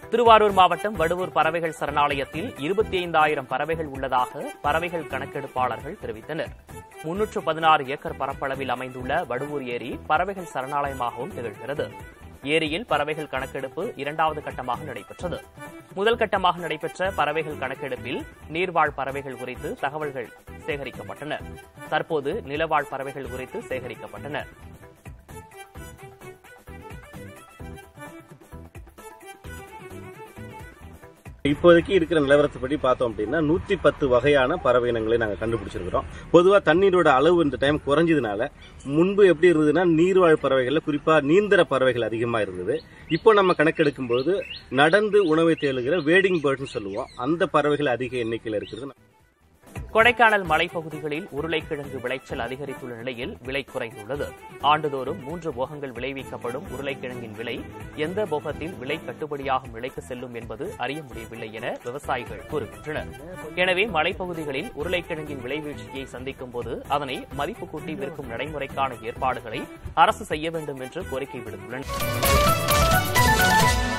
திருவாரூர் மாவட்டம் வடுவூர் பறவைகள் சரணாலயத்தில் இருபத்தி ஐந்தாயிரம் பறவைகள் உள்ளதாக பறவைகள் கணக்கெடுப்பாளர்கள் தெரிவித்தனர் முன்னூற்று பதினாறு ஏக்கர் பரப்பளவில் அமைந்துள்ள வடுவூர் ஏரி பறவைகள் சரணாலயமாகவும் திகழ்கிறது ஏரியில் பறவைகள் கணக்கெடுப்பு இரண்டாவது கட்டமாக நடைபெற்றது முதல் கட்டமாக நடைபெற்ற பறவைகள் கணக்கெடுப்பில் நீர்வாழ் பறவைகள் குறித்து தகவல்கள் சேகரிக்கப்பட்டன தற்போது நிலவாழ் பறவைகள் குறித்து சேகரிக்கப்பட்டன இப்போதைக்கு இருக்கிற நிலவரத்தைப்படி பார்த்தோம் அப்படின்னா நூத்தி பத்து வகையான பறவை இனங்களை நாங்கள் கண்டுபிடிச்சிருக்கிறோம் பொதுவாக தண்ணீரோட அளவு இந்த டைம் குறைஞ்சதுனால முன்பு எப்படி இருந்ததுன்னா நீர்வாழ் பறவைகள்ல குறிப்பா நீந்திர பறவைகள் அதிகமா இருந்தது இப்போ நம்ம கணக்கெடுக்கும் போது நடந்து உணவை தேடுகிற வேடிங் பேர்ட்னு சொல்லுவோம் அந்த பறவைகள் அதிக எண்ணிக்கையில் இருக்கிறது கொடைக்கானல் மலைப்பகுதிகளில் உருளைக்கிழங்கு விளைச்சல் அதிகரித்துள்ள நிலையில் விலை குறைந்துள்ளது ஆண்டுதோறும் மூன்று போகங்கள் விளைவிக்கப்படும் உருளைக்கிழங்கின் விலை எந்த போகத்தில் விலை கட்டுப்படியாகும் விலைக்கு செல்லும் என்பது அறிய முடியவில்லை என விவசாயிகள் கூறுகின்றனர் எனவே மலைப்பகுதிகளில் உருளைக்கிழங்கின் விலை வீழ்ச்சியை சந்திக்கும் போது அதனை மதிப்பு கூட்டி விற்கும் நடைமுறைக்கான ஏற்பாடுகளை அரசு செய்ய வேண்டும் என்று கோரிக்கை விடுத்துள்ளனர்